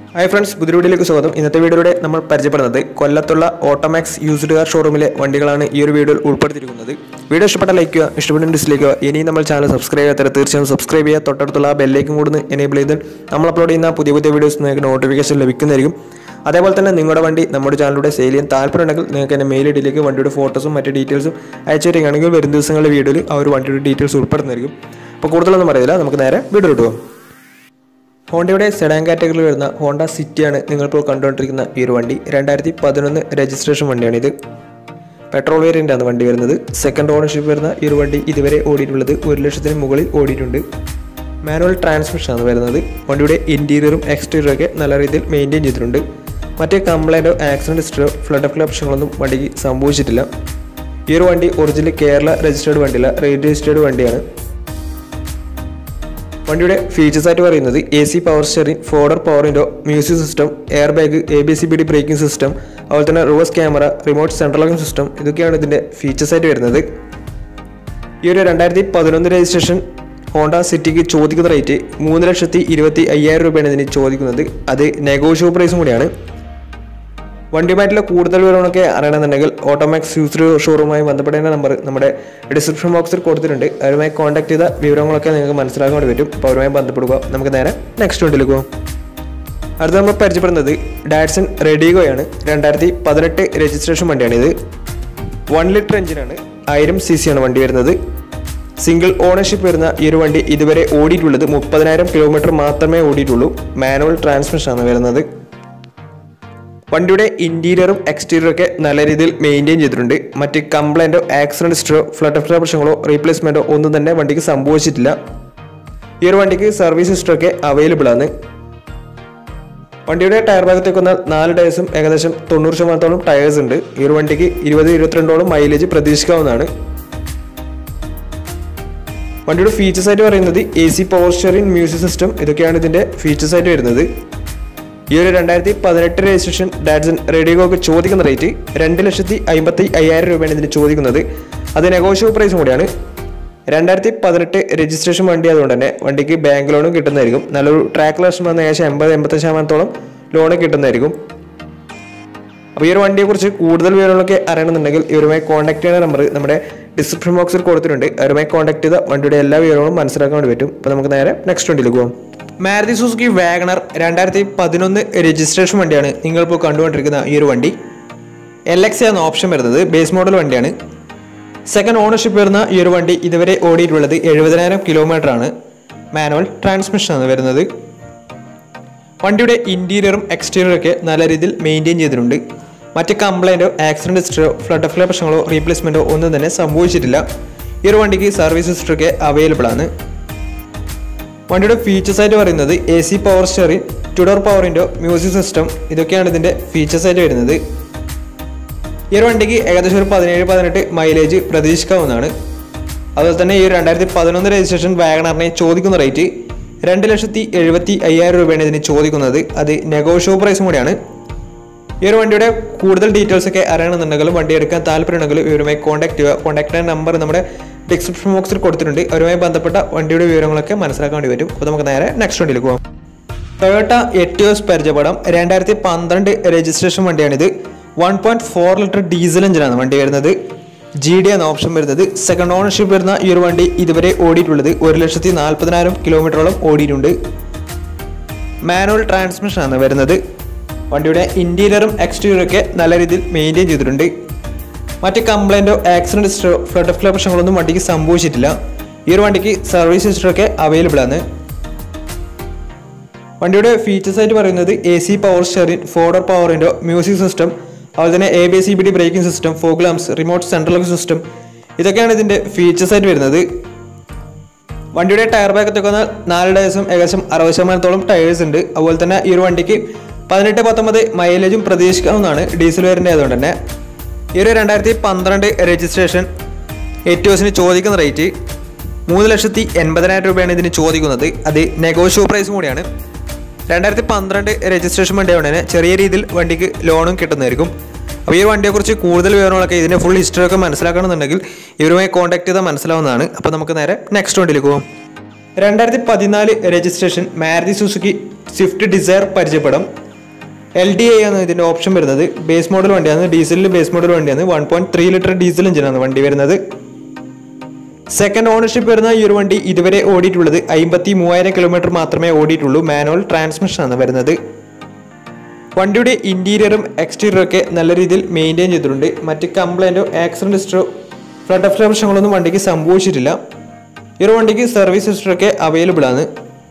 hi friends പുതിയ വീഡിയോയിലേക്ക് സ്വാഗതം ഇന്നത്തെ വീഡിയോയിലൂടെ നമ്മൾ പരിചയപ്പെടുന്നത് കൊല്ലത്തുള്ള ഓട്ടോമാക്സ് യൂസ്ഡ് കാർ ഷോറൂമിലെ വണ്ടികളാണ് ഈ ഒരു വീഡിയോയിൽ ഉൾപ്പെടുത്തിയിരിക്കുന്നത് വീഡിയോ ഇഷ്ടപ്പെട്ട ലൈക്ക് ചെയ്യുക ഇഷ്ടപ്പെട്ട ഡിസ്ലൈക്ക് ചെയ്യുക ഇനിയും നമ്മൾ ചാനൽ സബ്സ്ക്രൈബ് ചെയ്യാത്തവരെ തീർച്ചയായും സബ്സ്ക്രൈബ് ചെയ്യുക തൊട്ടടുത്തുള്ള ബെല്ലേക്കും കൂടി എനേബിൾ ചെയ്താൽ നമ്മൾ അപ്ലോഡ് ചെയ്യുന്ന പുതിയ പുതിയ വീഡിയോസ് നിങ്ങൾക്ക് നോട്ടിഫിക്കേഷൻ ലഭിക്കുന്നതായിരിക്കും അതേപോലെ തന്നെ നിങ്ങളുടെ വണ്ടി നമ്മുടെ ചാനലിലൂടെ സെയിൽ ചെയ്യാൻ താല്പര്യമുണ്ടെങ്കിൽ നിങ്ങൾക്ക് എൻ്റെ മെയിൽ ഐഡിയിലേക്ക് വണ്ടിയുടെ ഫോട്ടോസും മറ്റ് ഡീറ്റെയിൽസും അയച്ചു തരികയാണെങ്കിൽ വരും ദിവസങ്ങളിലെ വീഡിയോയിൽ ആ ഒരു വണ്ടിയുടെ ഡീറ്റെയിൽസ് ഉൾപ്പെടുന്നതായിരിക്കും അപ്പോൾ കൂടുതലൊന്നും പറയില്ല നമുക്ക് നേരെ വീഡിയോ ഇട്ടുപോകാം ഹോണ്ടയുടെ സെഡാൻ കാറ്റഗറിയിൽ വരുന്ന ഹോണ്ട സിറ്റിയാണ് നിങ്ങളിപ്പോൾ കണ്ടുകൊണ്ടിരിക്കുന്ന ഈ ഒരു വണ്ടി രണ്ടായിരത്തി പതിനൊന്ന് രജിസ്ട്രേഷൻ വണ്ടിയാണിത് പെട്രോൾ വേരിയൻ്റ് ആണ് വണ്ടി വരുന്നത് സെക്കൻഡ് ഓണർഷിപ്പ് വരുന്ന ഈ ഒരു വണ്ടി ഇതുവരെ ഓടിയിട്ടുള്ളത് ഒരു ലക്ഷത്തിന് മുകളിൽ ഓടിയിട്ടുണ്ട് മാനുവൽ ട്രാൻസ്മിഷൻ ആണ് വരുന്നത് വണ്ടിയുടെ ഇൻറ്റീരിയറും എക്സ്റ്റീരിയറും ഒക്കെ നല്ല രീതിയിൽ മെയിൻറ്റെയിൻ ചെയ്തിട്ടുണ്ട് മറ്റേ കംപ്ലൈൻറ്റോ ആക്സിഡൻറ്റ് ഹിസ്റ്ററിയോ ഫ്ലഡ് ഓഫ് ഓപ്ഷങ്ങളൊന്നും വണ്ടിക്ക് സംഭവിച്ചിട്ടില്ല ഈ ഒരു വണ്ടി ഒറിജിനൽ കേരള രജിസ്റ്റേർഡ് വണ്ടിയല്ല രജിസ്റ്റേർഡ് വണ്ടിയാണ് വണ്ടിയുടെ ഫീച്ചേഴ്സ് ആയിട്ട് പറയുന്നത് A C power steering four door power window music system air bag A B C B D braking system അതുപോലെ തന്നെ reverse camera remote central locking system ഇതൊക്കെയാണ് ഇതിൻ്റെ ഫീച്ചേഴ്സ് ആയിട്ട് വരുന്നത് ഈ ഒരു രണ്ടായിരത്തി പതിനൊന്ന് രജിസ്ട്രേഷൻ ഹോണ്ട സിറ്റിക്ക് ചോദിക്കുന്ന റേറ്റ് മൂന്ന് ലക്ഷത്തി ഇരുപത്തി അയ്യായിരം രൂപയാണ് ഇതിന് ചോദിക്കുന്നത് അത് നെഗോഷ്യബിൾ പ്രൈസും കൂടിയാണ് വണ്ടിയുമായിട്ടുള്ള കൂടുതൽ വിവരങ്ങളൊക്കെ അറിയണമെന്നുണ്ടെങ്കിൽ ഓട്ടോമാക്സ് യൂസ്ഡ് ഷോറൂമായി ബന്ധപ്പെടേണ്ട നമ്പർ നമ്മുടെ ഡിസ്ക്രിപ്ഷൻ ബോക്സിൽ കൊടുത്തിട്ടുണ്ട് അവരുമായി കോൺടാക്ട് ചെയ്ത വിവരങ്ങളൊക്കെ നിങ്ങൾക്ക് മനസ്സിലാക്കാൻ വേണ്ടി പറ്റും അപ്പോൾ അവരുമായി ബന്ധപ്പെടുക നമുക്ക് നേരെ നെക്സ്റ്റ് വണ്ടിയിലേക്ക് പോകാം അടുത്ത നമ്മൾ പരിചയപ്പെടുന്നത് ഡാറ്റ്സൺ റെഡിഗോയാണ് രണ്ടായിരത്തി പതിനെട്ട് രജിസ്ട്രേഷൻ വണ്ടിയാണിത് വൺ ലിറ്റർ എഞ്ചിനാണ് ആയിരം സി സി ആണ് വണ്ടി വരുന്നത് സിംഗിൾ ഓണർഷിപ്പ് വരുന്ന ഈ ഒരു വണ്ടി ഇതുവരെ ഓടിയിട്ടുള്ളത് മുപ്പതിനായിരം കിലോമീറ്റർ മാത്രമേ ഓടിയിട്ടുള്ളൂ മാനുവൽ ട്രാൻസ്മിഷൻ ആണ് വരുന്നത് വണ്ടിയുടെ ഇന്റീരിയറും എക്സ്റ്റീരിയറും ഒക്കെ നല്ല രീതിയിൽ മെയിൻറ്റെയിൻ ചെയ്തിട്ടുണ്ട് മറ്റ് കംപ്ലൈൻറ്റോ ആക്സിഡന്റ് ഹിസ്റ്ററോ ഫ്ലഡ് ഓഫ് പ്രശ്നങ്ങളോ റീപ്ലേസ്മെൻറ്റോ ഒന്നും തന്നെ വണ്ടിക്ക് സംഭവിച്ചിട്ടില്ല ഈ ഒരു വണ്ടിക്ക് സർവീസ് ഹിസ്റ്റർ ഒക്കെ അവൈലബിൾ ആണ് വണ്ടിയുടെ ടയർ ഭാഗത്തേക്ക് വന്നാൽ നാല് ടയേഴ്സും ഏകദേശം തൊണ്ണൂറ് ശതമാനത്തോളം ടയേഴ്സ് ഉണ്ട് ഈ ഒരു വണ്ടിക്ക് ഇരുപത് ഇരുപത്തിരണ്ടോളം മൈലേജ് പ്രതീക്ഷിക്കാവുന്നതാണ് വണ്ടിയുടെ ഫീച്ചേഴ്സ് ആയിട്ട് പറയുന്നത് A C power steering music system ഇതൊക്കെയാണ് ഇതിന്റെ ഫീച്ചേഴ്സ് ആയിട്ട് വരുന്നത് ഈ ഒരു രണ്ടായിരത്തി പതിനെട്ട് രജിസ്ട്രേഷൻ ഡാറ്റ്സൺ റേഡിയോക്ക് ചോദിക്കുന്ന റേറ്റ് രണ്ട് ലക്ഷത്തി അമ്പത്തി അയ്യായിരം രൂപയാണ് ഇതിന് ചോദിക്കുന്നത് അത് നെഗോഷ്യബിൾ പ്രൈസും കൂടിയാണ് രണ്ടായിരത്തി പതിനെട്ട് രജിസ്ട്രേഷൻ വണ്ടി ആയതുകൊണ്ട് തന്നെ വണ്ടിക്ക് ബാങ്ക് ലോണും കിട്ടുന്നതായിരിക്കും നല്ലൊരു ട്രാക്ക് ലക്ഷം വന്ന ഏകദേശം എൺപത് എൺപത്തഞ്ച് ശതമാനത്തോളം ലോൺ കിട്ടുന്നതായിരിക്കും അപ്പോൾ ഈ ഒരു വണ്ടിയെക്കുറിച്ച് കൂടുതൽ വിവരങ്ങളൊക്കെ അറിയണമെന്നുണ്ടെങ്കിൽ ഇവരുമായി കോൺടാക്ട് ചെയ്യുന്ന നമ്പർ നമ്മുടെ ഡിസ്ക്രിപ്ഷൻ ബോക്സിൽ കൊടുത്തിട്ടുണ്ട് അവരുമായി കോൺടാക്ട് ചെയ്ത വണ്ടിയുടെ എല്ലാ വിവരങ്ങളും മനസ്സിലാക്കാൻ വേണ്ടി പറ്റും അപ്പോൾ നമുക്ക് നേരെ നെക്സ്റ്റ് വണ്ടിയിലേക്ക് പോകാം മാരുതി സുസുക്കി വാഗണർ രണ്ടായിരത്തി പതിനൊന്ന് രജിസ്ട്രേഷൻ വണ്ടിയാണ് നിങ്ങളിപ്പോൾ കണ്ടുകൊണ്ടിരിക്കുന്ന ഈ ഒരു വണ്ടി എൽ എക്സ് എന്ന ഓപ്ഷൻ വരുന്നത് ബേസ് മോഡൽ വണ്ടിയാണ് സെക്കൻഡ് ഓണർഷിപ്പ് വരുന്ന ഈ ഒരു വണ്ടി ഇതുവരെ ഓടിയിട്ടുള്ളത് എഴുപതിനായിരം കിലോമീറ്റർ ആണ് മാനുവൽ ട്രാൻസ്മിഷൻ ആണ് വരുന്നത് വണ്ടിയുടെ ഇൻറ്റീരിയറും എക്സ്റ്റീരിയറും ഒക്കെ നല്ല രീതിയിൽ മെയിൻറ്റെയിൻ ചെയ്തിട്ടുണ്ട് മറ്റ് കംപ്ലൈൻറ്റോ ആക്സിഡൻറ്റ് ഹിസ്റ്ററോ ഫ്ലഡ് ഓഫ് പ്രശ്നങ്ങളോ റീപ്ലേസ്മെൻറ്റോ ഒന്നും തന്നെ സംഭവിച്ചിട്ടില്ല ഈ ഒരു വണ്ടിക്ക് സർവീസ് ഹിസ്റ്ററി ഒക്കെ അവൈലബിൾ ആണ് വണ്ടിയുടെ ഫീച്ചേഴ്സ് ആയിട്ട് പറയുന്നത് A C power steering two door പവറിൻ്റെ മ്യൂസിക് സിസ്റ്റം ഇതൊക്കെയാണ് ഇതിൻ്റെ ഫീച്ചേഴ്സ് ആയിട്ട് വരുന്നത് ഈ ഒരു വണ്ടിക്ക് ഏകദേശം ഒരു പതിനേഴ് പതിനെട്ട് മൈലേജ് പ്രതീക്ഷിക്കാവുന്നതാണ് അതുപോലെ തന്നെ ഈ ഒരു രണ്ടായിരത്തി പതിനൊന്ന് രജിസ്ട്രേഷൻ വാഗണറിനെ ചോദിക്കുന്ന റേറ്റ് രണ്ട് ലക്ഷത്തി എഴുപത്തി അയ്യായിരം രൂപയാണ് ഇതിന് ചോദിക്കുന്നത് അത് നെഗോഷ്യബിൾ പ്രൈസും കൂടിയാണ് ഈ ഒരു വണ്ടിയുടെ കൂടുതൽ ഡീറ്റെയിൽസ് ഒക്കെ അറിയണമെന്നുണ്ടെങ്കിലും വണ്ടി എടുക്കാൻ താല്പര്യമുണ്ടെങ്കിൽ ഇവരുമായി കോൺടാക്ട് ചെയ്യുക കോൺടാക്ട് ചെയ്യാൻ നമ്പർ നമ്മുടെ ഡിസ്ക്രിപ്ഷൻ ബോക്സിൽ കൊടുത്തിട്ടുണ്ട് അവരുമായി ബന്ധപ്പെട്ട വണ്ടിയുടെ വിവരങ്ങളൊക്കെ മനസ്സിലാക്കാൻ വേണ്ടി പറ്റും അപ്പോൾ നമുക്ക് നേരെ നെക്സ്റ്റ് വണ്ടിയിലേക്ക് പോകാം ടൊയോട്ട എറ്റിയോസ് പരിചയപ്പെടാം രണ്ടായിരത്തി പന്ത്രണ്ട് രജിസ്ട്രേഷൻ വണ്ടിയാണിത് one point four litre diesel എഞ്ചിനാണ് വണ്ടി വരുന്നത് ജി ഡി എന്ന ഓപ്ഷൻ വരുന്നത് സെക്കൻഡ് ഓണർഷിപ്പ് വരുന്ന ഈ ഒരു വണ്ടി ഇതുവരെ ഓടിയിട്ടുള്ളത് ഒരു ലക്ഷത്തി നാൽപ്പതിനായിരം കിലോമീറ്ററോളം ഓടിയിട്ടുണ്ട് മാനുവൽ ട്രാൻസ്മിഷൻ ആണ് വരുന്നത് വണ്ടിയുടെ ഇന്റീരിയറും എക്സ്റ്റീരിയറും ഒക്കെ നല്ല രീതിയിൽ മെയിൻറ്റെയിൻ ചെയ്തിട്ടുണ്ട് മറ്റ് കംപ്ലൈൻറ്റോ ആക്സിഡൻറ്റ് ഹിസ്റ്ററോ ഫ്ലഡ് ഓഫ് പ്രശ്നങ്ങളൊന്നും വണ്ടിക്ക് സംഭവിച്ചിട്ടില്ല ഈ ഒരു വണ്ടിക്ക് സർവീസ് ഹിസ്റ്ററി ഒക്കെ അവൈലബിൾ ആണ് വണ്ടിയുടെ ഫീച്ചേഴ്സ് ആയിട്ട് പറയുന്നത് A C power steering four door power window music system അതുപോലെ തന്നെ A B C B D braking system fog lamps remote central lock system ഇതൊക്കെയാണ് ഇതിൻ്റെ ഫീച്ചേഴ്സ് ആയിട്ട് വരുന്നത് വണ്ടിയുടെ ടയർ ഭാഗത്തൊക്കെ വന്നാൽ നാല് ടയേഴ്സും ഏകദേശം അറുപത് ശതമാനത്തോളം ടയേഴ്സ് ഉണ്ട് അതുപോലെ തന്നെ ഈ ഒരു വണ്ടിക്ക് പതിനെട്ട് പത്തൊമ്പത് മൈലേജും പ്രതീക്ഷിക്കാവുന്നതാണ് ഡീസൽ വേരിൻ്റെ ആയതുകൊണ്ട് തന്നെ ഈ ഒരു രണ്ടായിരത്തി പന്ത്രണ്ട് രജിസ്ട്രേഷൻ എറ്റിയോസിന് ചോദിക്കുന്ന റേറ്റ് മൂന്ന് ലക്ഷത്തി എൺപതിനായിരം രൂപയാണ് ഇതിന് ചോദിക്കുന്നത് അത് നെഗോഷ്യബിൾ പ്രൈസും കൂടിയാണ് രണ്ടായിരത്തി പന്ത്രണ്ട് രജിസ്ട്രേഷൻ വണ്ടി ആയതുകൊണ്ട് തന്നെ ചെറിയ രീതിയിൽ വണ്ടിക്ക് ലോണും കിട്ടുന്നതായിരിക്കും അപ്പോൾ ഈ ഒരു വണ്ടിയെക്കുറിച്ച് കൂടുതൽ വിവരങ്ങളൊക്കെ ഇതിൻ്റെ ഫുൾ ഹിസ്റ്ററി ഒക്കെ മനസ്സിലാക്കണമെന്നുണ്ടെങ്കിൽ ഇവരുമായി കോൺടാക്ട് ചെയ്താൽ മനസ്സിലാവുന്നതാണ് അപ്പോൾ നമുക്ക് നേരെ നെക്സ്റ്റ് വണ്ടിയിലേക്ക് പോകാം രണ്ടായിരത്തി പതിനാല് registration Maruti Suzuki Swift Dzire പരിചയപ്പെടാം എൽ ഡി ഐ ആണ് ഇതിൻ്റെ ഓപ്ഷൻ വരുന്നത് ബേസ് മോഡൽ വണ്ടിയാണ് ഡീസലിൽ ബേസ് മോഡൽ വണ്ടിയാണ് one point three litre diesel എഞ്ചിനാണ് വണ്ടി വരുന്നത് സെക്കൻഡ് ഓണർഷിപ്പ് വരുന്ന ഈ ഒരു വണ്ടി ഇതുവരെ ഓടിയിട്ടുള്ളത് അമ്പത്തി മൂവായിരം കിലോമീറ്റർ മാത്രമേ ഓടിയിട്ടുള്ളൂ മാനുവൽ ട്രാൻസ്മിഷൻ ആണ് വരുന്നത് വണ്ടിയുടെ ഇന്റീരിയറും എക്സ്റ്റീരിയറും ഒക്കെ നല്ല രീതിയിൽ മെയിൻറ്റെയിൻ ചെയ്തിട്ടുണ്ട് മറ്റ് കംപ്ലൈൻറ്റോ ആക്സിഡന്റ് ഹിസ്റ്ററോ ഫ്ലഡ് ഓഫ് പ്രശ്നങ്ങളൊന്നും വണ്ടിക്ക് സംഭവിച്ചിട്ടില്ല ഈ ഒരു വണ്ടിക്ക് സർവീസ് ഹിസ്റ്ററൊക്കെ അവൈലബിൾ ആണ്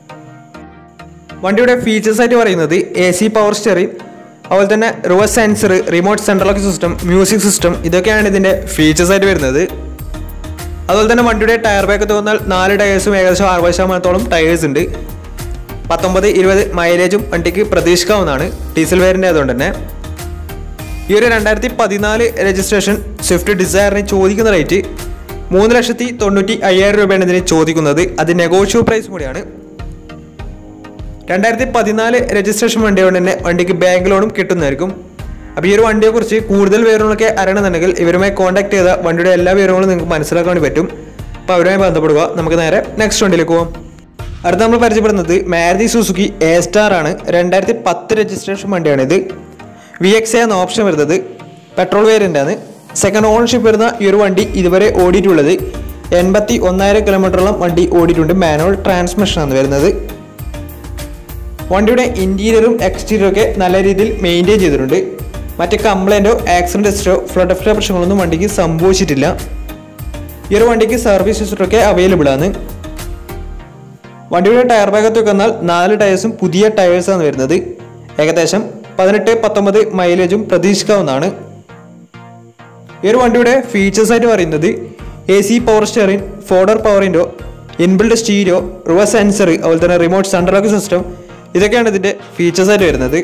വണ്ടിയുടെ ഫീച്ചേഴ്സ് ആയിട്ട് പറയുന്നത് എ സി പവർ സ്റ്റിയറിംഗ് അതുപോലെ തന്നെ reverse sensor remote central lock system music system ഇതൊക്കെയാണ് ഇതിൻ്റെ ഫീച്ചേഴ്സ് ആയിട്ട് വരുന്നത് അതുപോലെ തന്നെ വണ്ടിയുടെ ടയർ ബാക്ക് തോന്നാൽ നാല് ടയേഴ്സും ഏകദേശം അറുപത് ശതമാനത്തോളം ടയേഴ്സ് ഉണ്ട് പത്തൊമ്പത് ഇരുപത് മൈലേജും വണ്ടിക്ക് പ്രതീക്ഷിക്കാവുന്നതാണ് ഡീസൽ വേരിൻ്റെ ആയതുകൊണ്ട് തന്നെ ഈ ഒരു രണ്ടായിരത്തി പതിനാല് രജിസ്ട്രേഷൻ സ്വിഫ്റ്റ് ഡിസയറിന് ചോദിക്കുന്ന റേറ്റ് മൂന്ന് ലക്ഷത്തി തൊണ്ണൂറ്റി അയ്യായിരം രൂപയാണ് ഇതിന് ചോദിക്കുന്നത് അത് നെഗോഷ്യബിൾ പ്രൈസ് കൂടിയാണ് രണ്ടായിരത്തി പതിനാല് രജിസ്ട്രേഷൻ വണ്ടി കൊണ്ട് തന്നെ വണ്ടിക്ക് ബാങ്ക് ലോണും കിട്ടുന്നതായിരിക്കും അപ്പോൾ ഈ ഒരു വണ്ടിയെ കുറിച്ച് കൂടുതൽ വിവരങ്ങളൊക്കെ അറിയണമെന്നുണ്ടെങ്കിൽ ഇവരുമായി കോൺടാക്ട് ചെയ്താൽ വണ്ടിയുടെ എല്ലാ വിവരങ്ങളും നിങ്ങൾക്ക് മനസ്സിലാക്കാൻ വേണ്ടി പറ്റും അപ്പോൾ അവരുമായി ബന്ധപ്പെടുക നമുക്ക് നേരെ നെക്സ്റ്റ് വണ്ടിയിലേക്ക് പോകാം അടുത്ത നമ്മൾ പരിചയപ്പെടുന്നത് മാരുതി സുസുക്കി എ സ്റ്റാർ ആണ് രണ്ടായിരത്തി പത്ത് രജിസ്ട്രേഷൻ വണ്ടിയാണിത് വി എക്സ് എന്ന ഓപ്ഷൻ വരുന്നത് പെട്രോൾ വേരിയൻ്റ് ആണ് സെക്കൻഡ് ഓണർഷിപ്പ് വരുന്ന ഈ ഒരു വണ്ടി ഇതുവരെ ഓടിയിട്ടുള്ളത് എൺപത്തി ഒന്നായിരം കിലോമീറ്ററോളം വണ്ടി ഓടിയിട്ടുണ്ട് മാനുവൽ ട്രാൻസ്മിഷൻ ആണ് വരുന്നത് വണ്ടിയുടെ ഇന്റീരിയറും എക്സ്റ്റീരിയറും ഒക്കെ നല്ല രീതിയിൽ മെയിൻറ്റെയിൻ ചെയ്തിട്ടുണ്ട് മറ്റ് കംപ്ലൈൻറ്റോ ആക്സിഡന്റ് ഹിസ്റ്ററോ ഫ്ലഡ് ഓഫ് പ്രശ്നങ്ങളൊന്നും വണ്ടിക്ക് സംഭവിച്ചിട്ടില്ല ഈ ഒരു വണ്ടിക്ക് സർവീസ് ഹിസ്റ്ററൊക്കെ അവൈലബിൾ ആണ് വണ്ടിയുടെ ടയർ ഭാഗത്തൊക്കെ വന്നാൽ നാല് ടയേഴ്സും പുതിയ ടയേഴ്സാണ് വരുന്നത് ഏകദേശം പതിനെട്ട് പത്തൊമ്പത് മൈലേജും പ്രതീക്ഷിക്കാവുന്നതാണ് ഈ ഒരു വണ്ടിയുടെ ഫീച്ചേഴ്സ് ആയിട്ട് പറയുന്നത് A C power steering four door power window inbuilt stereo reverse sensor അതുപോലെ തന്നെ റിമോട്ട് സെൻട്രലോക്ക് സിസ്റ്റം ഇതൊക്കെയാണ് ഇതിൻ്റെ ഫീച്ചേഴ്സ് ആയിട്ട് വരുന്നത്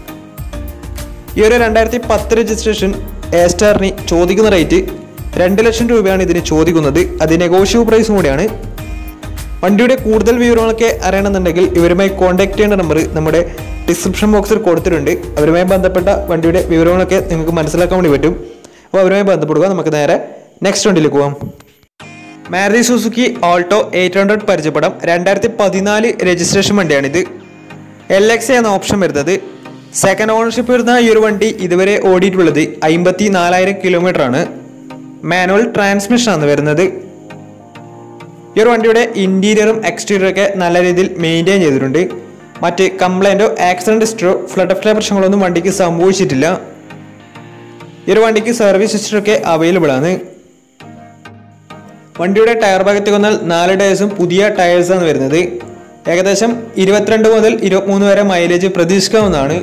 ഈ ഒരു രണ്ടായിരത്തി പത്ത് രജിസ്ട്രേഷൻ എ സ്റ്റാറിന് ചോദിക്കുന്ന റേറ്റ് രണ്ട് ലക്ഷം രൂപയാണ് ഇതിന് ചോദിക്കുന്നത് അത് നെഗോഷ്യബിൾ പ്രൈസും കൂടിയാണ് വണ്ടിയുടെ കൂടുതൽ വിവരങ്ങളൊക്കെ അറിയണമെന്നുണ്ടെങ്കിൽ ഇവരുമായി കോൺടാക്ട് ചെയ്യേണ്ട നമ്പർ നമ്മുടെ ഡിസ്ക്രിപ്ഷൻ ബോക്സിൽ കൊടുത്തിട്ടുണ്ട് അവരുമായി ബന്ധപ്പെട്ട വണ്ടിയുടെ വിവരങ്ങളൊക്കെ നിങ്ങൾക്ക് മനസ്സിലാക്കാൻ വേണ്ടി പറ്റും അപ്പോൾ അവരുമായി ബന്ധപ്പെടുക നമുക്ക് നേരെ നെക്സ്റ്റ് വണ്ടിയിലേക്ക് പോകാം Maruti Suzuki Alto eight hundred പരിചയപ്പെടാം രണ്ടായിരത്തി പതിനാല് രജിസ്ട്രേഷൻ വണ്ടിയാണിത് എൽ എക്സ് എന്ന ഓപ്ഷൻ വരുന്നത് സെക്കൻഡ് ഓണർഷിപ്പ് വരുന്ന ഈ ഒരു വണ്ടി ഇതുവരെ ഓടിയിട്ടുള്ളത് അമ്പത്തി നാലായിരം കിലോമീറ്റർ ആണ് മാനുവൽ ട്രാൻസ്മിഷൻ ആണ് വരുന്നത് ഈ ഒരു വണ്ടിയുടെ ഇന്റീരിയറും എക്സ്റ്റീരിയറും ഒക്കെ നല്ല രീതിയിൽ മെയിൻറ്റെയിൻ ചെയ്തിട്ടുണ്ട് മറ്റ് കംപ്ലൈൻറ്റോ ആക്സിഡന്റ് ഹിസ്റ്ററോ ഫ്ലഡ് ഓഫ് പ്രശ്നങ്ങളൊന്നും വണ്ടിക്ക് സംഭവിച്ചിട്ടില്ല ഈ ഒരു വണ്ടിക്ക് സർവീസ് ഹിസ്റ്ററൊക്കെ അവൈലബിൾ ആണ് വണ്ടിയുടെ ടയർ ഭാഗത്ത് വന്നാൽ നാല് ടയേഴ്സും പുതിയ ടയേഴ്സാണ് വരുന്നത് ഏകദേശം ഇരുപത്തിരണ്ട് മുതൽ ഇരുപത്തിമൂന്ന് വരെ മൈലേജ് പ്രതീക്ഷിക്കാവുന്നതാണ്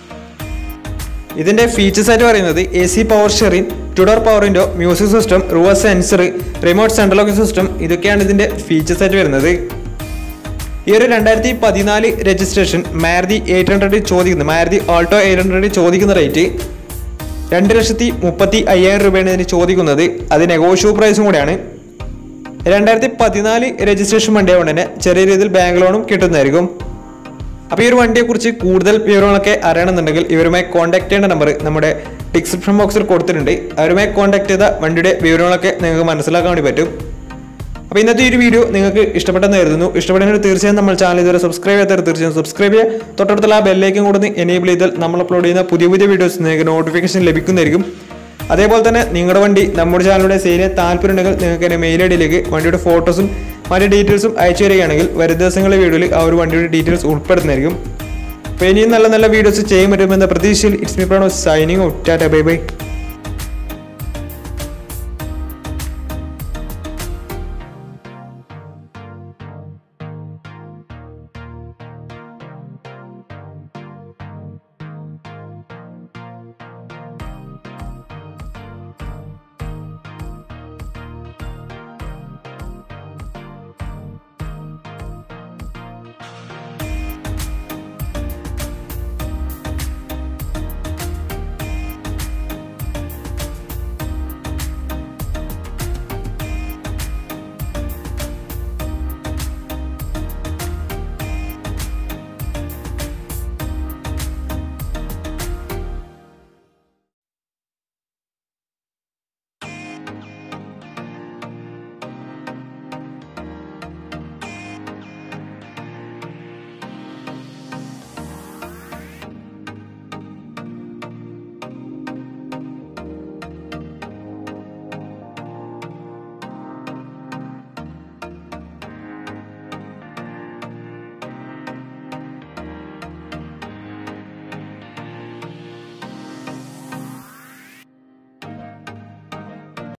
ഇതിന്റെ ഫീച്ചേഴ്സ് ആയിട്ട് പറയുന്നത് എ സി പവർ ഷെറിൻ ടുഡർ power window music system reverse sensor remote central locking system ഇതൊക്കെയാണ് ഇതിന്റെ ഫീച്ചേഴ്സ് ആയിട്ട് വരുന്നത് ഈ ഒരു രണ്ടായിരത്തി പതിനാല് രജിസ്ട്രേഷൻ മാരുതി എയ്റ്റ് ഹൺഡ്രഡ് ചോദിക്കുന്നത് മാരുതി ഓൾട്ടോ എയ്റ്റ് ഹൺഡ്രഡ് ചോദിക്കുന്ന റേറ്റ് രണ്ട് ലക്ഷത്തി മുപ്പത്തി അയ്യായിരം രൂപയാണ് ഇതിന് ചോദിക്കുന്നത് അത് നെഗോഷ്യബിൾ പ്രൈസും കൂടെയാണ് രണ്ടായിരത്തി പതിനാല് രജിസ്ട്രേഷൻ വണ്ടി ആയതുകൊണ്ട് തന്നെ ചെറിയ രീതിയിൽ ബാങ്ക് ലോണും കിട്ടുന്നതായിരിക്കും അപ്പോൾ ഈ ഒരു വണ്ടിയെക്കുറിച്ച് കൂടുതൽ വിവരങ്ങളൊക്കെ അറിയണമെന്നുണ്ടെങ്കിൽ ഇവരുമായി കോൺടാക്ട് ചെയ്യേണ്ട നമ്പർ നമ്മുടെ ഡിസ്ക്രിപ്ഷൻ ബോക്സിൽ കൊടുത്തിട്ടുണ്ട് അവരുമായി കോൺടാക്ട് ചെയ്ത വണ്ടിയുടെ വിവരങ്ങളൊക്കെ നിങ്ങൾക്ക് മനസ്സിലാക്കാൻ വേണ്ടി പറ്റും അപ്പോൾ ഇന്നത്തെ ഈ ഒരു വീഡിയോ നിങ്ങൾക്ക് ഇഷ്ടപ്പെട്ടെന്ന് കരുതുന്നു ഇഷ്ടപ്പെടുന്നവർ തീർച്ചയായും നമ്മൾ ചാനൽ ഇതുവരെ സബ്സ്ക്രൈബ് ചെയ്യാത്തവർ തീർച്ചയായും സബ്സ്ക്രൈബ് ചെയ്യുക തൊട്ടടുത്തുള്ള ആ ബെല്ലേക്കും കൂടെ എനേബിൾ ചെയ്താൽ നമ്മൾ അപ്ലോഡ് ചെയ്യുന്ന പുതിയ പുതിയ വീഡിയോസ് നിങ്ങൾക്ക് നോട്ടിഫിക്കേഷൻ ലഭിക്കുന്നതായിരിക്കും അതേപോലെ തന്നെ നിങ്ങളുടെ വണ്ടി നമ്മുടെ ചാനലിലൂടെ സെയിൽ ചെയ്യാൻ താല്പര്യമുണ്ടെങ്കിൽ നിങ്ങൾക്ക് എൻ്റെ മെയിൽ ഐ ഡിയിലേക്ക് വണ്ടിയുടെ ഫോട്ടോസും മറ്റു ഡീറ്റെയിൽസും അയച്ചു തരികയാണെങ്കിൽ വരും ദിവസങ്ങളിലെ വീഡിയോയിൽ ആ ഒരു വണ്ടിയുടെ ഡീറ്റെയിൽസ് ഉൾപ്പെടുന്നതായിരിക്കും അപ്പോൾ ഇനിയും നല്ല നല്ല വീഡിയോസ് ചെയ്യാൻ പറ്റുമെന്ന പ്രതീക്ഷയിൽ it's me Prano signing out tata bye by